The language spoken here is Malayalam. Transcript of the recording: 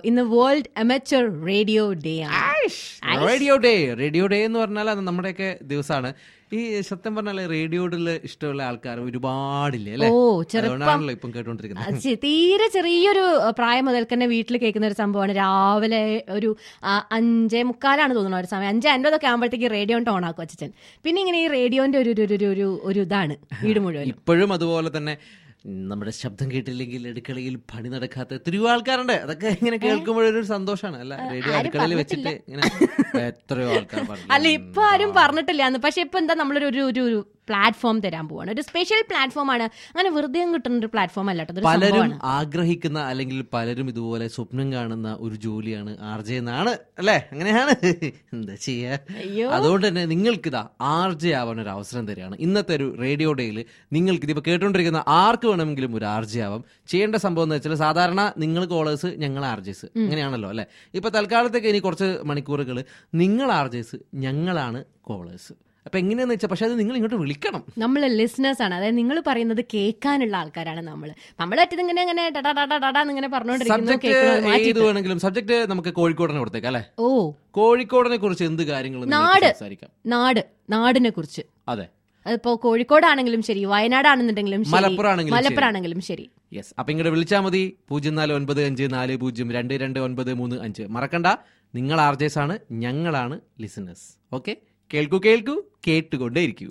ഇന്ന് വേൾഡ് അമച്ചർ റേഡിയോ ഡേ ആണ് റേഡിയോ ഡേ റേഡിയോ ഡേ എന്ന് പറഞ്ഞാൽ അത് നമ്മുടെയൊക്കെ ദിവസമാണ് ഈ സത്യം പറഞ്ഞാൽ റേഡിയോയിൽ ഇഷ്ടമുള്ള ആൾക്കാർ ഒരുപാടില്ലേ അല്ലേ ഓ, ചെറുപ്പം. അതുകൊണ്ടാണല്ലോ ഇപ്പം കേട്ടോണ്ടിരിക്കുന്നത് അത് ചെ- തീരെ ചെറിയൊരു അഹ്, പ്രായം മുതൽ തന്നെ വീട്ടിൽ കേൾക്കുന്ന ഒരു സംഭവമാണ് രാവിലെ ഒരു ആ, അഞ്ചേ മുക്കാലാണ് തോന്നുന്നു ഒരു സമയം അഞ്ച് അൻപതൊക്കെ ആകുമ്പോഴത്തേക്ക് റേഡിയോ ഓൺ ആക്കും അച്ഛൻ പിന്നെ ഇങ്ങനെ ഈ റേഡിയോന്റെ ഒരു ഒരു- ഒരു ഒരു ഒരു ഇതാണ് വീട് മുഴുവൻ ഇപ്പോഴും അതുപോലെ തന്നെ നമ്മുടെ ശബ്ദം കേട്ടില്ലെങ്കിൽ അടുക്കളയിൽ പണി നടക്കാത്ത എത്രയോ ആൾക്കാരുണ്ട് അതൊക്കെ ഇങ്ങനെ കേൾക്കുമ്പോഴൊരു സന്തോഷമാണ് അല്ല റേഡിയോ അടുക്കളയിൽ വെച്ചിട്ട് ഇങ്ങനെ എത്രയോ ആൾക്കാർ പറഞ്ഞു അല്ല ഇപ്പൊ ആരും പറഞ്ഞിട്ടില്ല എന്ന് പക്ഷെ ഇപ്പൊ എന്താ നമ്മളൊരു ഒരു ഒരു ഒരു പ്ലാറ്റ്ഫോം തരാൻ പോവാണ് ഒരു സ്പെഷ്യൽ പ്ലാറ്റ്ഫോം ആണ് അങ്ങനെ വെറുതെ അങ്ങ് കിട്ടുന്ന ഒരു പ്ലാറ്റ്ഫോം അല്ല കേട്ടോ. ഇതൊരു പലരും സംഭവമാണ് ആഗ്രഹിക്കുന്ന അല്ലെങ്കിൽ പലരും ഇതുപോലെ സ്വപ്നം കാണുന്ന ഒരു ജോലിയാണ് ആർ ജെ എന്നാണ് അല്ലേ അങ്ങനെയാണ് എന്താ ചെയ്യാ അയ്യോ. അതുകൊണ്ട് തന്നെ നിങ്ങൾക്കിതാ ആർ ജെ ആവാൻ ഒരു അവസരം തരികയാണ് ഇന്നത്തെ ഒരു റേഡിയോ ഡേയിൽ നിങ്ങൾക്ക് ഇതിപ്പോ കേട്ടോണ്ടിരിക്കുന്ന ആർക്ക് വേണമെങ്കിലും ഒരു ആർ ജെ ആവാം ചെയ്യേണ്ട സംഭവം എന്ന് വെച്ചാൽ സാധാരണ നിങ്ങൾ കോളേഴ്സ് ഞങ്ങൾ ആർ ജെസ് അങ്ങനെയാണല്ലോ അല്ലെ ഇപ്പൊ തൽക്കാലത്തേക്ക് ഇനി കുറച്ച് മണിക്കൂറുകൾ നിങ്ങൾ ആർ ജെസ് ഞങ്ങളാണ് കോളേഴ്സ് അപ്പൊ എങ്ങനെയാന്ന് വെച്ചാൽ പക്ഷെ അത് നിങ്ങൾ ഇങ്ങോട്ട് വിളിക്കണം നമ്മൾ ലിസണേഴ്സ് ആണ് അതായത് നിങ്ങൾ പറയുന്നത് കേൾക്കാനുള്ള ആൾക്കാരാണ് നമ്മൾ നമ്മൾ പറ്റിയത് ഇങ്ങനെ ഇങ്ങനെ ഡടാ ഡടാ ഡടാ എന്നിങ്ങനെ പറഞ്ഞുകൊണ്ടിരിക്കുന്നു സബ്ജക്ട് കേൾക്കുന്നത് ഏത് മാറ്റിയിട്ട്. വേണമെങ്കിലും സബ്ജക്ട് നമുക്ക് കോഴിക്കോടിനെ കൊടുത്തേക്കാം അല്ലെ ഓ കോഴിക്കോടിനെ കുറിച്ച് എന്ത് കാര്യങ്ങൾ നാട്. സംസാരിക്കാം നാട് നാടിനെ കുറിച്ച് അതെ അതിപ്പോ കോഴിക്കോടാണെങ്കിലും ശരി വയനാടാണെന്നുണ്ടെങ്കിലും ശരി മലപ്പുറമാണെങ്കിലും ശരി. മലപ്പുറമാണെങ്കിലും ശരി യെസ് അപ്പൊ ഇങ്ങോട്ട് വിളിച്ചാൽ മതി പൂജ്യം നാല് ഒൻപത് അഞ്ച് നാല് പൂജ്യം രണ്ട് രണ്ട് ഒൻപത് മൂന്ന് അഞ്ച് മറക്കണ്ട നിങ്ങൾ ആർ ജെസ് ആണ് ഞങ്ങളാണ് ലിസണേഴ്സ് ഓക്കെ കേൾക്കൂ കേൾക്കൂ കേട്ടുകൊണ്ടേ ഇരിക്കൂ